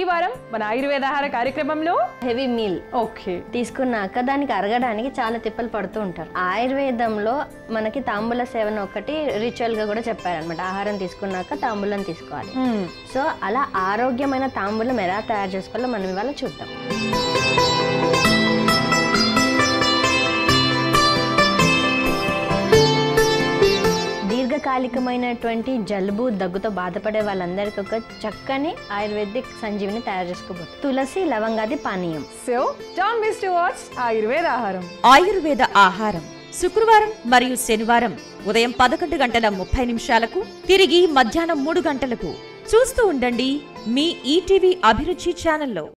వారం మన ఆయుర్వేద ఆహార కార్యక్రమంలో హెవీ మీల్ ఓకే తీసుకున్నాక దానికి అరగడానికి చాలా తిప్పలు పడుతూ ఉంటారు ఆయుర్వేదంలో మనకి తాంబూల సేవన ఒకటి రిచువల్ గా కూడా చెప్పారనమాట ఆహారం తీసుకున్నాక తాంబూలం తీసుకోవాలి సో అలా ఆరోగ్యమైన తాంబూలం ఎలా తయారు చేసుకోవాలో మనం ఇవాళ చూద్దాం దీర్ఘకాలికమైనటువంటి జలుబు దగ్గుతో బాధపడే వాళ్ళందరికీ ఒక చక్కని ఆయుర్వేదిక్ సంజీవిని తయారు చేసుకోబోతుంది తులసి లవంగాది పానీయం so don't miss to watch Ayurveda ఆహారం ఆయుర్వేద ఆహారం శుక్రవారం మరియు శనివారం ఉదయం పదకొండు గంటల ముప్పై నిమిషాలకు తిరిగి మధ్యాహ్నం మూడు గంటలకు చూస్తూ ఉండండి మీ ఈటీవీ అభిరుచి ఛానల్లో